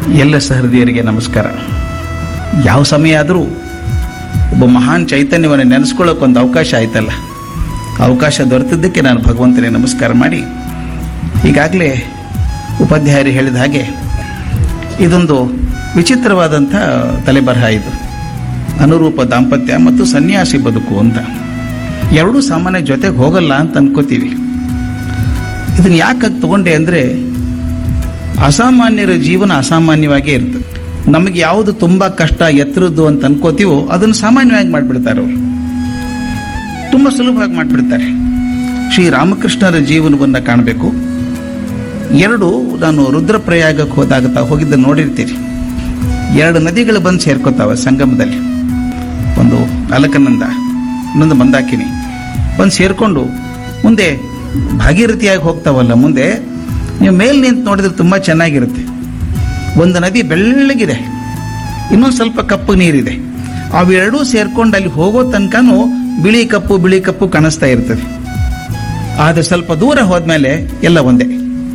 ಎಲ್ಲ ಸಹೃದಯರಿಗೆ ನಮಸ್ಕಾರ ಯಾವ ಸಮಯ ಆದರೂ ಒಬ್ಬ ಮಹಾನ್ ಚೈತನ್ಯವನ್ನು ನೆನೆಸ್ಕೊಳ್ಳೋಕೆ ಒಂದು ಅವಕಾಶ ಆಯ್ತಲ್ಲ ಅವಕಾಶ ದೊರೆತಿದ್ದಕ್ಕೆ ನಾನು ಭಗವಂತನಿಗೆ ನಮಸ್ಕಾರ ಮಾಡಿ ಈಗಾಗಲೇ ಉಪಾಧ್ಯಾಯರು ಹೇಳಿದ ಹಾಗೆ ಇದೊಂದು ವಿಚಿತ್ರವಾದಂಥ ತಲೆಬರಹ ಇದು ಅನುರೂಪ ದಾಂಪತ್ಯ ಮತ್ತು ಸನ್ಯಾಸಿ ಬದುಕು ಅಂತ ಎರಡೂ ಸಾಮಾನ್ಯ ಜೊತೆಗೆ ಹೋಗಲ್ಲ ಅಂತ ಅನ್ಕೋತೀವಿ ಇದನ್ನು ಯಾಕೆ ತಗೊಂಡೆ ಅಂದರೆ ಅಸಾಮಾನ್ಯರ ಜೀವನ ಅಸಾಮಾನ್ಯವಾಗೇ ಇರ್ತದೆ ನಮಗೆ ಯಾವುದು ತುಂಬ ಕಷ್ಟ ಎತ್ತರದ್ದು ಅಂತ ಅನ್ಕೋತೀವೋ ಅದನ್ನು ಸಾಮಾನ್ಯವಾಗಿ ಮಾಡಿಬಿಡ್ತಾರೆ ಅವರು ತುಂಬ ಸುಲಭವಾಗಿ ಮಾಡಿಬಿಡ್ತಾರೆ ಶ್ರೀ ರಾಮಕೃಷ್ಣರ ಜೀವನವನ್ನು ಕಾಣಬೇಕು ಎರಡು ನಾನು ರುದ್ರಪ್ರಯಾಗಕ್ಕೆ ಹೋದಾಗ ತಾವು ಹೋಗಿದ್ದ ನೋಡಿರ್ತೀರಿ ಎರಡು ನದಿಗಳು ಬಂದು ಸೇರ್ಕೋತಾವೆ ಸಂಗಮದಲ್ಲಿ ಒಂದು ಅಲಕನಂದ ಇನ್ನೊಂದು ಮಂದಾಕಿನಿ ಬಂದು ಸೇರಿಕೊಂಡು ಮುಂದೆ ಭಾಗೀರಥಿಯಾಗಿ ಹೋಗ್ತಾವಲ್ಲ ಮುಂದೆ ನೀವು ಮೇಲೆ ನಿಂತು ನೋಡಿದ್ರೆ ತುಂಬ ಚೆನ್ನಾಗಿರುತ್ತೆ ಒಂದು ನದಿ ಬೆಳ್ಳಗಿದೆ ಇನ್ನೊಂದು ಸ್ವಲ್ಪ ಕಪ್ಪು ನೀರಿದೆ ಅವೆರಡೂ ಸೇರ್ಕೊಂಡು ಅಲ್ಲಿ ಹೋಗೋ ತನಕನೂ ಬಿಳಿ ಕಪ್ಪು ಬಿಳಿ ಕಪ್ಪು ಕಾಣಿಸ್ತಾ ಇರ್ತದೆ ಆದರೆ ಸ್ವಲ್ಪ ದೂರ ಹೋದ್ಮೇಲೆ ಎಲ್ಲ ಒಂದೇ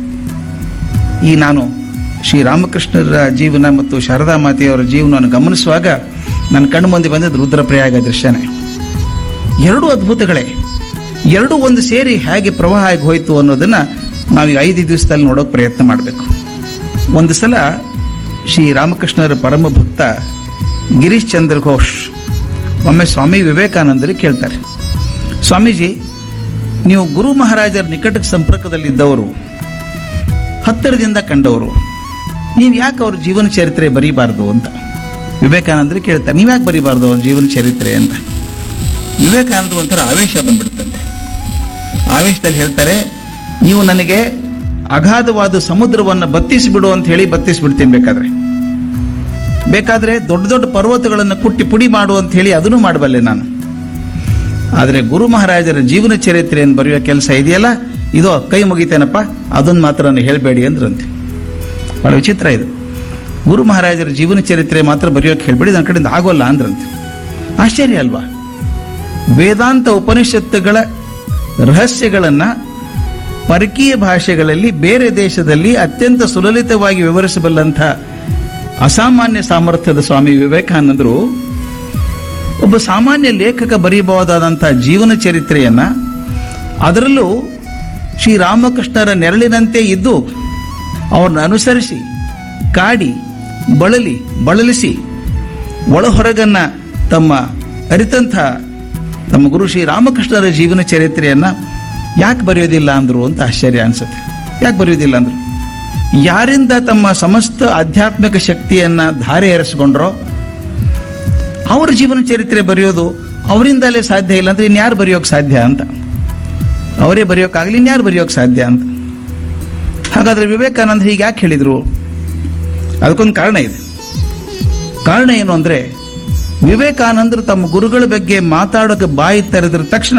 ಈ ನಾನು ಶ್ರೀರಾಮಕೃಷ್ಣರ ಜೀವನ ಮತ್ತು ಶಾರದಾ ಮಾತೆಯವರ ಜೀವನವನ್ನು ಗಮನಿಸುವಾಗ ನನ್ನ ಕಣ್ಣು ಮುಂದೆ ಬಂದಿದ್ದು ರುದ್ರಪ್ರಯಾಗ ದೃಶ್ಯನೇ ಎರಡೂ ಅದ್ಭುತಗಳೇ ಎರಡೂ ಒಂದು ಸೇರಿ ಹೇಗೆ ಪ್ರವಾಹ ಆಗಿ ಹೋಯಿತು ಅನ್ನೋದನ್ನ ನಾವೀಗ ಐದು ದಿವಸದಲ್ಲಿ ನೋಡೋಕೆ ಪ್ರಯತ್ನ ಮಾಡಬೇಕು ಒಂದು ಸಲ ಶ್ರೀ ರಾಮಕೃಷ್ಣರ ಪರಮ ಭಕ್ತ ಗಿರೀಶ್ ಚಂದ್ರ ಘೋಷ್ ಒಮ್ಮೆ ಸ್ವಾಮಿ ವಿವೇಕಾನಂದರಿಗೆ ಕೇಳ್ತಾರೆ ಸ್ವಾಮೀಜಿ ನೀವು ಗುರು ಮಹಾರಾಜರ ನಿಕಟ ಸಂಪರ್ಕದಲ್ಲಿದ್ದವರು ಹತ್ತಿರದಿಂದ ಕಂಡವರು ನೀವು ಯಾಕೆ ಅವ್ರ ಜೀವನ ಚರಿತ್ರೆ ಬರೀಬಾರ್ದು ಅಂತ ವಿವೇಕಾನಂದರು ಕೇಳ್ತಾರೆ ನೀವು ಯಾಕೆ ಬರೀಬಾರ್ದು ಅವ್ರ ಜೀವನ ಚರಿತ್ರೆ ಅಂತ ವಿವೇಕಾನಂದ ಒಂಥರ ಆವೇಶ ಬಂದ್ಬಿಡುತ್ತಂತೆ ಆವೇಶದಲ್ಲಿ ಹೇಳ್ತಾರೆ ನೀವು ನನಗೆ ಅಗಾಧವಾದ ಸಮುದ್ರವನ್ನು ಬತ್ತಿಸಿಬಿಡು ಅಂತ ಹೇಳಿ ಬತ್ತಿಸಿಬಿಡ್ತೀನಿ ಬೇಕಾದ್ರೆ ಬೇಕಾದ್ರೆ ದೊಡ್ಡ ದೊಡ್ಡ ಪರ್ವತಗಳನ್ನು ಕುಟ್ಟಿ ಪುಡಿ ಮಾಡು ಅಂತ ಹೇಳಿ ಅದನ್ನು ಮಾಡಬಲ್ಲೆ ನಾನು ಆದರೆ ಗುರು ಮಹಾರಾಜರ ಜೀವನ ಚರಿತ್ರೆಯನ್ನು ಬರೆಯುವ ಕೆಲಸ ಇದೆಯಲ್ಲ ಇದು ಕೈ ಮುಗಿತೇನಪ್ಪ ಅದನ್ನು ಮಾತ್ರ ನಾನು ಹೇಳಬೇಡಿ ಅಂದ್ರಂತೆ ಬಹಳ ವಿಚಿತ್ರ ಇದು ಗುರು ಮಹಾರಾಜರ ಜೀವನ ಚರಿತ್ರೆ ಮಾತ್ರ ಬರೆಯೋಕೆ ಹೇಳ್ಬೇಡಿ ನನ್ನ ಕಡೆಯಿಂದ ಆಗೋಲ್ಲ ಅಂದ್ರಂತೆ ಆಶ್ಚರ್ಯ ಅಲ್ವಾ ವೇದಾಂತ ಉಪನಿಷತ್ತುಗಳ ರಹಸ್ಯಗಳನ್ನು ಪರಕೀಯ ಭಾಷೆಗಳಲ್ಲಿ ಬೇರೆ ದೇಶದಲ್ಲಿ ಅತ್ಯಂತ ಸುಲಲಿತವಾಗಿ ವಿವರಿಸಬಲ್ಲಂಥ ಅಸಾಮಾನ್ಯ ಸಾಮರ್ಥ್ಯದ ಸ್ವಾಮಿ ವಿವೇಕಾನಂದರು ಒಬ್ಬ ಸಾಮಾನ್ಯ ಲೇಖಕ ಬರೀಬಹುದಾದಂಥ ಜೀವನ ಚರಿತ್ರೆಯನ್ನ ಅದರಲ್ಲೂ ಶ್ರೀರಾಮಕೃಷ್ಣರ ನೆರಳಿನಂತೆ ಇದ್ದು ಅವ್ರನ್ನ ಅನುಸರಿಸಿ ಕಾಡಿ ಬಳಲಿ ಬಳಲಿಸಿ ಒಳಹೊರಗನ್ನ ತಮ್ಮ ಅರಿತಂಥ ನಮ್ಮ ಗುರು ಶ್ರೀ ರಾಮಕೃಷ್ಣರ ಜೀವನ ಚರಿತ್ರೆಯನ್ನ ಯಾಕೆ ಬರೆಯೋದಿಲ್ಲ ಅಂದ್ರು ಅಂತ ಆಶ್ಚರ್ಯ ಅನ್ಸುತ್ತೆ ಯಾಕೆ ಬರೆಯೋದಿಲ್ಲ ಅಂದ್ರು ಯಾರಿಂದ ತಮ್ಮ ಸಮಸ್ತ ಆಧ್ಯಾತ್ಮಿಕ ಶಕ್ತಿಯನ್ನ ಧಾರೆ ಏರಿಸ್ಕೊಂಡ್ರೋ ಅವರ ಜೀವನ ಚರಿತ್ರೆ ಬರೆಯೋದು ಅವರಿಂದಲೇ ಸಾಧ್ಯ ಇಲ್ಲ ಅಂದ್ರೆ ಇನ್ಯಾರು ಬರೆಯೋಕೆ ಸಾಧ್ಯ ಅಂತ ಅವರೇ ಬರೆಯೋಕ್ಕಾಗಲಿ ಇನ್ಯಾರು ಬರೆಯೋಕೆ ಸಾಧ್ಯ ಅಂತ ಹಾಗಾದ್ರೆ ವಿವೇಕಾನಂದ ಹೀಗೆ ಯಾಕೆ ಹೇಳಿದ್ರು ಅದಕ್ಕೊಂದು ಕಾರಣ ಇದೆ ಕಾರಣ ಏನು ಅಂದ್ರೆ ವಿವೇಕಾನಂದರು ತಮ್ಮ ಗುರುಗಳ ಬಗ್ಗೆ ಮಾತಾಡೋಕೆ ಬಾಯಿ ತೆರೆದ್ರ ತಕ್ಷಣ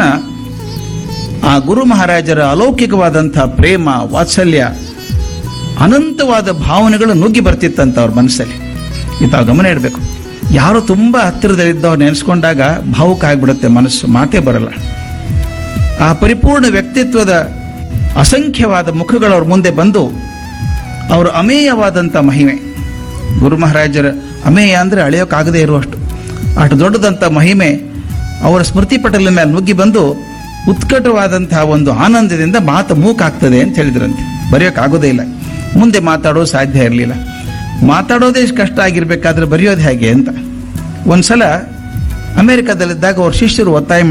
ಆ ಗುರು ಮಹಾರಾಜರ ಅಲೌಕಿಕವಾದಂತಹ ಪ್ರೇಮ ವಾತ್ಸಲ್ಯ ಅನಂತವಾದ ಭಾವನೆಗಳು ನುಗ್ಗಿ ಬರ್ತಿತ್ತಂತ ಅವ್ರ ಮನಸ್ಸಲ್ಲಿ ಇದು ಗಮನ ಇಡಬೇಕು ಯಾರು ತುಂಬಾ ಹತ್ತಿರದಲ್ಲಿದ್ದವ್ರು ನೆನೆಸ್ಕೊಂಡಾಗ ಭಾವುಕ ಆಗ್ಬಿಡುತ್ತೆ ಮನಸ್ಸು ಮಾತೇ ಬರಲ್ಲ ಆ ಪರಿಪೂರ್ಣ ವ್ಯಕ್ತಿತ್ವದ ಅಸಂಖ್ಯವಾದ ಮುಖಗಳು ಅವ್ರ ಮುಂದೆ ಬಂದು ಅವರ ಅಮೇಯವಾದಂಥ ಮಹಿಮೆ ಗುರು ಮಹಾರಾಜರ ಅಮೇಯ ಅಂದ್ರೆ ಅಳೆಯೋಕ್ಕಾಗದೇ ಇರುವಷ್ಟು ಅಷ್ಟು ದೊಡ್ಡದಂಥ ಮಹಿಮೆ ಅವರ ಸ್ಮೃತಿ ಪಟಲ ಮೇಲೆ ನುಗ್ಗಿ ಬಂದು ಉತ್ಕಟವಾದಂತಹ ಒಂದು ಆನಂದದಿಂದ ಮಾತು ಮೂಕಾಗ್ತದೆ ಅಂತ ಹೇಳಿದ್ರಂತೆ ಬರೆಯೋಕ್ಕಾಗೋದೇ ಇಲ್ಲ ಮುಂದೆ ಮಾತಾಡೋ ಸಾಧ್ಯ ಇರಲಿಲ್ಲ ಮಾತಾಡೋದೇ ಇಷ್ಟು ಕಷ್ಟ ಆಗಿರ್ಬೇಕಾದ್ರೆ ಬರೆಯೋದು ಹೇಗೆ ಅಂತ ಒಂದ್ಸಲ ಅಮೆರಿಕದಲ್ಲಿದ್ದಾಗ ಅವ್ರ ಶಿಷ್ಯರು ಒತ್ತಾಯ